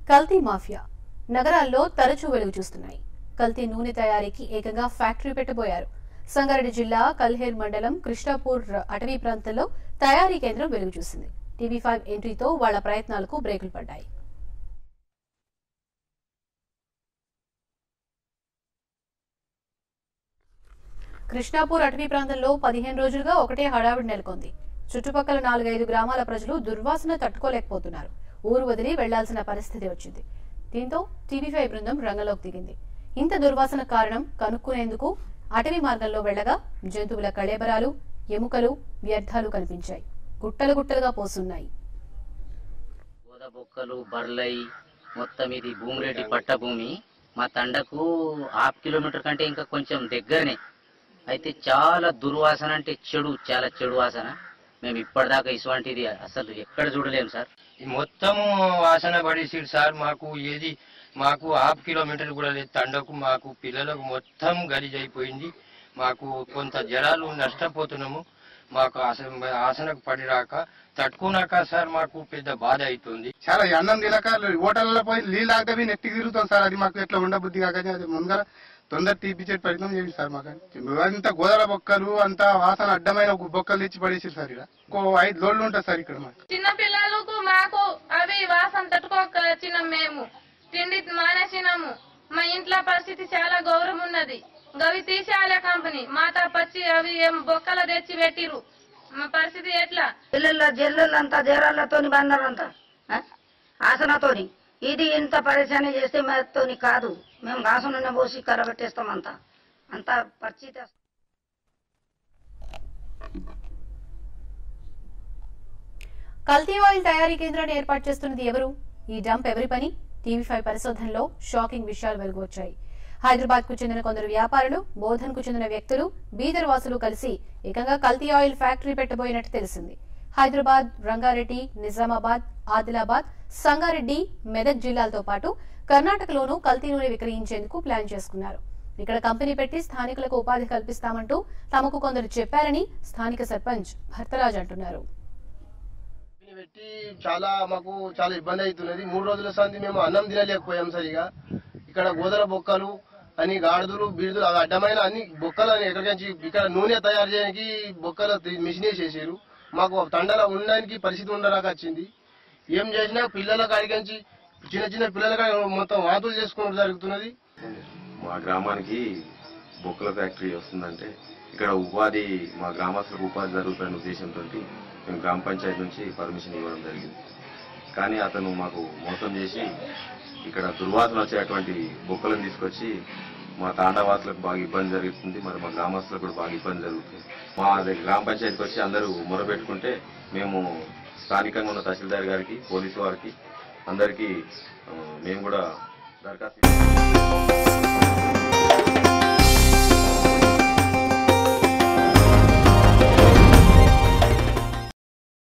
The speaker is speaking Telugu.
కల్తీ మాఫియా నగరాల్లో తరచూ వెలుగు చూస్తున్నాయి కల్తీ నూనె తయారీకి ఏకంగా ఫ్యాక్టరీ పెట్టబోయారు సంగారెడ్డి జిల్లా కల్హేర్ మండలం కృష్ణాపూర్ అటవీ ప్రాంతంలో తయారీ కేంద్రం వెలుగు చూసింది టీవీ ఫైవ్ ఎంట్రీతో వాళ్ల ప్రయత్నాలకు బ్రేకులు పడ్డాయి కృష్ణాపూర్ అటవీ ప్రాంతంలో పదిహేను రోజులుగా ఒకటే హడావిడి నెలకొంది చుట్టుపక్కల నాలుగైదు గ్రామాల ప్రజలు దుర్వాసన తట్టుకోలేకపోతున్నారు ఊరు వదిలి వెళ్లాల్సిన పరిస్థితి వచ్చింది దీంతో టీవీ ఫైవ్ బృందం రంగంలోకి దిగింది ఇంత దుర్వాసన కారణం కనుక్కునేందుకు అటవీ మార్గంలో వెళ్లగా జంతువుల కళేబరాలు ఎముకలు వ్యర్థాలు కనిపించాయి గుట్టలు గుట్టలుగా పోసున్నాయి గోద బొక్కలు బర్లై మొత్తం ఇది భూమిరెడ్డి పట్ట భూమి మా తండకు హాఫ్ కిలోమీటర్ కంటే ఇంకా కొంచెం దగ్గరనే అయితే చాలా దుర్వాసన అంటే చెడు చాలా చెడు వాసన మేము ఇప్పటిదాకా ఇటువంటిది అసలు ఎక్కడ చూడలేము సార్ ఈ మొత్తం వాసన పడేసిడు సార్ మాకు ఏది మాకు హాఫ్ కిలోమీటర్ కూడా లేదు తండకు మాకు పిల్లలకు మొత్తం గలీజ్ అయిపోయింది మాకు కొంత జరాలు నష్టపోతున్నాము మాకు ఆసన ఆసనకు పడిరాక తట్టుకున్నాక సార్ మాకు పెద్ద బాధ అవుతుంది చాలా ఈ అన్నం తినక హోటల్లో పోయి నీళ్ళు తాగితే నెత్తికి తిరుగుతాం సార్ అది మాకు ఎట్లా ఉండబుద్ధి కాక అది ముందర తొందర తీపిచ్చేటి ప్రయత్నం చేయండి సార్ మాకు అంత గోదల బొక్కలు అంత వాసన అడ్డమైన ఒక బొక్కలు తెచ్చి పడేసి సార్ ఇక్కడ ఇంకో ఐదు లోడ్లు ఉంటాయి సార్ ఇక్కడ మాకు చిన్న పిల్లలకు మాకు అవి వాసన తట్టుకోక చిన్న మేము తిండి మానేసినాము మా ఇంట్లో పరిస్థితి చాలా గౌరవం ఉన్నది గవి తీసేయాలి కంపెనీ మాత పచ్చి అవి ఏం బొక్కల తెచ్చి పెట్టిరు మా పరిస్థితి ఎట్లా పిల్లల జల్లెళ్ళంతా జరాలతోని బందరంతా ఆసనతోని ఇది ఇంత పరిశాని చేస్తే మాతోని కాదు మేము ఆసననే పోసి కరబెట్టేస్తాం అంతా అంతా పరిస్థితి కల్తీ ఆయిల్ తయారీ కేంద్రాన్ని ఏర్పాటు చేస్తున్నది ఎవరు ఈ డంప్ ఎవరి పని టీవీ ఫైవ్ పరిశోధనలో షాకింగ్ విషయాలు వెలుగువచ్చాయి హైదరాబాద్ కు చెందిన కొందరు వ్యాపారులు బోధన్ కు చెందిన వ్యక్తులు బీదర్ వాసులు కలిసి ఏకంగా కల్తీ ఆయిల్ ఫ్యాక్టరీ పెట్టబోయినట్టు తెలిసింది హైదరాబాద్ రంగారెడ్డి నిజామాబాద్ ఆదిలాబాద్ సంగారెడ్డి మెదక్ జిల్లాలతో పాటు కర్ణాటకలోనూ కల్తీ నూనె విక్రయించేందుకు ప్లాన్ చేసుకున్నారు ఇక్కడ కంపెనీ పెట్టి స్థానికులకు ఉపాధి కల్పిస్తామంటూ తమకు కొందరు చెప్పారని స్థానిక సర్పంచ్ భర్తరాజ్ అంటున్నారు కంపెనీ పెట్టి చాలా మాకు చాలా ఇబ్బంది అవుతున్నది మూడు రోజుల సంది మేము అన్నం తినలేకపోయాం సరిగా ఇక్కడ గోదల బొక్కలు అని గాడిదలు బీడుదలు అవి అడ్డమైన అన్ని బొక్కలు అని ఎక్కడికి ఇక్కడ నూనె తయారు చేయడానికి బొక్కలు తి- మిషన్ వేసేసారు మాకు తండల ఉండడానికి పరిస్థితి ఉండడానికి వచ్చింది ఏం చేసినా పిల్లల కాడికి చిన్న చిన్న పిల్లల కాడ మొత్తం వాంతులు చేసుకోవడం జరుగుతున్నది మా గ్రామానికి బొక్కల ఫ్యాక్టరీ వస్తుందంటే ఇక్కడ ఉపాధి మా గ్రామస్తులకు ఉపాధి జరుగుతున్న ఉద్దేశంతో మేము గ్రామ పంచాయతీ నుంచి పర్మిషన్ ఇవ్వడం జరిగింది కానీ అతను మాకు మోసం చేసి ఇక్కడ దుర్వాసన వచ్చేటువంటి బొక్కలను తీసుకొచ్చి మా తాండవాసులకు బాగా ఇబ్బంది జరుగుతుంది మరి మా గ్రామస్తులకు కూడా బాగా ఇబ్బంది జరుగుతుంది మా దగ్గర గ్రామ పంచాయతీకి వచ్చి అందరూ మొరబెట్టుకుంటే మేము స్థానికంగా ఉన్న తహసీల్దార్ గారికి పోలీసు వారికి అందరికీ ఆ, మేము కూడా దరఖాస్తు